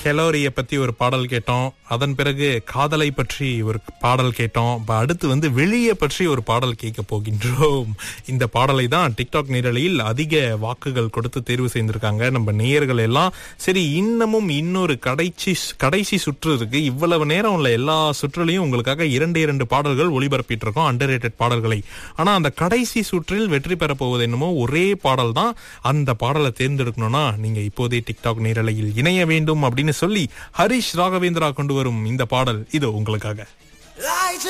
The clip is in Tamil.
கெலோரிய பத்தி ஒரு பாடல் கேட்டோம் அதன் பிறகு காதலை பற்றி ஒரு பாடல் கேட்டோம் இப்ப அடுத்து வந்து வெளியே பற்றி ஒரு பாடல் கேட்க போகின்றோம் இந்த பாடலை தான் டிக்டாக் நேரலையில் அதிக வாக்குகள் கொடுத்து தேர்வு செய்திருக்காங்க நம்ம நேயர்கள் எல்லாம் சரி இன்னமும் இன்னொரு கடைசி கடைசி சுற்று இருக்கு இவ்வளவு நேரம் உள்ள எல்லா சுற்றுலையும் உங்களுக்காக இரண்டு இரண்டு பாடல்கள் ஒளிபரப்பிட்டு இருக்கோம் அண்டர் பாடல்களை ஆனா அந்த கடைசி சுற்றில் வெற்றி பெற போவது என்னமோ ஒரே பாடல் தான் அந்த பாடலை தேர்ந்தெடுக்கணும்னா நீங்க இப்போதே டிக்டாக் நேரலையில் இணைய வேண்டும் அப்படின்னு சொல்லி ஹரிஷ் ராகவேந்திரா கொண்டு வரும் இந்த பாடல் இது உங்களுக்காக Light